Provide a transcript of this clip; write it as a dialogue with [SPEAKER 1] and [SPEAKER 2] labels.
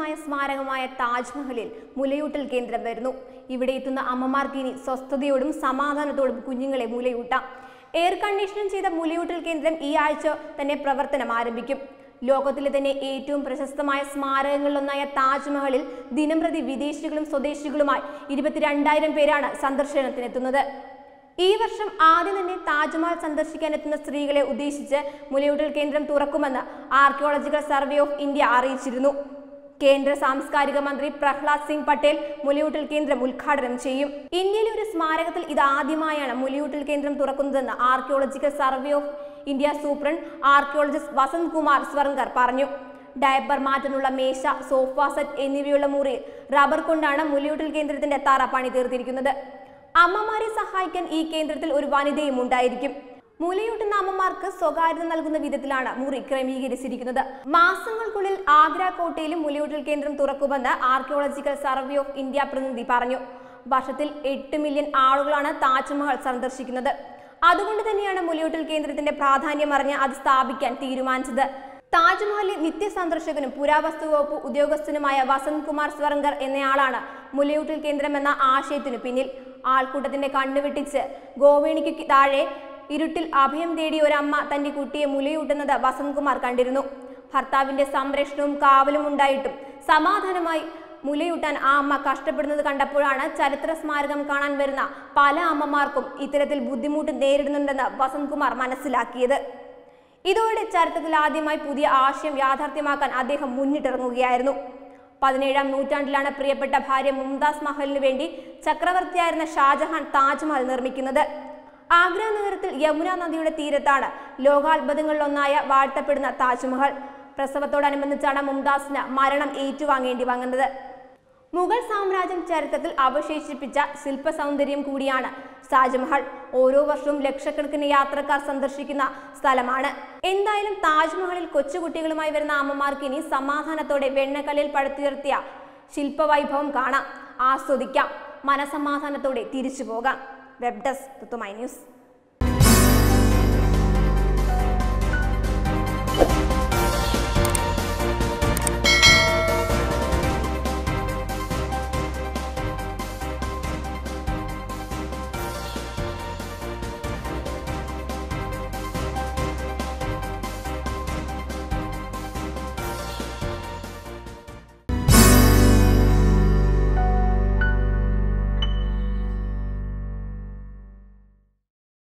[SPEAKER 1] പ്രശസ്തമായ സ്മാരകമായ താജ്മഹലിൽ മുലയൂട്ടൽ കേന്ദ്രം വരുന്നു ഇവിടെ എത്തുന്ന അമ്മമാർക്ക് ഇനി സ്വസ്ഥതയോടും സമാധാനത്തോടും കുഞ്ഞുങ്ങളെ മുലയൂട്ടാം എയർ കണ്ടീഷനിങ് ചെയ്ത മുലയൂട്ടൽ കേന്ദ്രം ഈ ആഴ്ച തന്നെ പ്രവർത്തനം ആരംഭിക്കും ലോകത്തിലെ തന്നെ ഏറ്റവും പ്രശസ്തമായ സ്മാരകങ്ങളിലൊന്നായ താജ്മഹലിൽ ദിനംപ്രതി വിദേശികളും സ്വദേശികളുമായി ഇരുപത്തിരണ്ടായിരം പേരാണ് സന്ദർശനത്തിനെത്തുന്നത് ഈ വർഷം ആദ്യം തന്നെ താജ്മഹൽ സന്ദർശിക്കാനെത്തുന്ന സ്ത്രീകളെ ഉദ്ദേശിച്ച് മുലയൂട്ടൽ കേന്ദ്രം തുറക്കുമെന്ന് ആർക്കിയോളജിക്കൽ സർവേ ഓഫ് ഇന്ത്യ അറിയിച്ചിരുന്നു കേന്ദ്ര സാംസ്കാരിക മന്ത്രി പ്രഹ്ലാദ് സിംഗ് പട്ടേൽ മുലയൂട്ടൽ കേന്ദ്രം ഉദ്ഘാടനം ചെയ്യും ഇന്ത്യയിലെ ഒരു സ്മാരകത്തിൽ ഇത് ആദ്യമായാണ് മുലയൂട്ടൽ കേന്ദ്രം തുറക്കുന്നതെന്ന് archaeological survey of India superintendent archaeologist Vasanth Kumar Swarnkar പറഞ്ഞു ഡയപ്പർ മാറ്റാനുള്ള മേശ സോഫ സെറ്റ് എന്നിവയുള്ള മുറിയിൽ റബ്ബർ കൊണ്ടാണ് മുലയൂട്ടൽ കേന്ദ്രത്തിന്റെ തറ പണി തീർത്തിരിക്കുന്നത് അമ്മമാരെ സഹായിക്കാൻ ഈ കേന്ദ്രത്തിൽ ഒരു വനിതയും ഉണ്ടായിരിക്കും മുലയൂട്ടുന്ന അമ്മമാർക്ക് സ്വകാര്യത നൽകുന്ന വിധത്തിലാണ് മുറി ക്രമീകരിച്ചിരിക്കുന്നത് മാസങ്ങൾക്കുള്ളിൽ ആഗ്ര കോട്ടയിലും മുലയൂട്ടൽ കേന്ദ്രം തുറക്കുമെന്ന് ആർക്കിയോളജിക്കൽ സർവേ ഓഫ് ഇന്ത്യ പ്രതിനിധി പറഞ്ഞു വർഷത്തിൽ എട്ട് മില്യൺ ആളുകളാണ് താജ്മഹൽ സന്ദർശിക്കുന്നത് അതുകൊണ്ട് തന്നെയാണ് മുലയൂട്ടൽ കേന്ദ്രത്തിന്റെ പ്രാധാന്യം അറിഞ്ഞ് അത് സ്ഥാപിക്കാൻ തീരുമാനിച്ചത് താജ്മഹലിലെ നിത്യ സന്ദർശകനും പുരാവസ്തു വകുപ്പ് ഉദ്യോഗസ്ഥനുമായ വസന്ത് കുമാർ സ്വർങ്കർ എന്നയാളാണ് മുലയൂട്ടൽ കേന്ദ്രം എന്ന ആശയത്തിനു പിന്നിൽ ആൾക്കൂട്ടത്തിന്റെ കണ്ണുവെട്ടിച്ച് ഗോവേണിക്ക് താഴെ ഇരുട്ടിൽ അഭയം തേടിയ ഒരമ്മ തന്റെ കുട്ടിയെ മുലയൂട്ടുന്നത് വസന്ത് കുമാർ കണ്ടിരുന്നു ഭർത്താവിന്റെ സംരക്ഷണവും കാവലും ഉണ്ടായിട്ടും സമാധാനമായി മുലയൂട്ടാൻ ആ അമ്മ കഷ്ടപ്പെടുന്നത് കണ്ടപ്പോഴാണ് ചരിത്ര സ്മാരകം കാണാൻ വരുന്ന പല അമ്മമാർക്കും ഇത്തരത്തിൽ ബുദ്ധിമുട്ട് നേരിടുന്നുണ്ടെന്ന് വസന്ത് കുമാർ മനസ്സിലാക്കിയത് ഇതോടെ ചരിത്രത്തിൽ ആദ്യമായി പുതിയ ആശയം യാഥാർത്ഥ്യമാക്കാൻ അദ്ദേഹം മുന്നിട്ടിറങ്ങുകയായിരുന്നു പതിനേഴാം നൂറ്റാണ്ടിലാണ് പ്രിയപ്പെട്ട ഭാര്യ മുംതാസ് മഹലിന് വേണ്ടി ചക്രവർത്തിയായിരുന്ന ഷാജഹാൻ താജ്മഹൽ നിർമ്മിക്കുന്നത് ആഗ്ര നഗരത്തിൽ യമുന നദിയുടെ തീരത്താണ് ലോകാത്ഭുതങ്ങളിലൊന്നായ വാഴ്ത്തപ്പെടുന്ന താജ്മഹൽ പ്രസവത്തോടനുബന്ധിച്ചാണ് മുംതാസിന് മരണം ഏറ്റുവാങ്ങേണ്ടി വന്നത് മുഗൾ സാമ്രാജ്യം ചരിത്രത്തിൽ അവശേഷിപ്പിച്ച ശില്പ സൗന്ദര്യം കൂടിയാണ് താജ്മഹൽ ഓരോ വർഷവും ലക്ഷക്കണക്കിന് യാത്രക്കാർ സന്ദർശിക്കുന്ന സ്ഥലമാണ് എന്തായാലും താജ്മഹലിൽ കൊച്ചുകുട്ടികളുമായി വരുന്ന അമ്മമാർക്ക് ഇനി സമാധാനത്തോടെ വെണ്ണക്കല്ലിൽ പടുത്തുയർത്തിയ ശില്പവൈഭവം കാണാം ആസ്വദിക്കാം മനസമാധാനത്തോടെ തിരിച്ചു പോകാം വെബ് ഡെസ്ക് തുത്തുമൈ ന്യൂസ്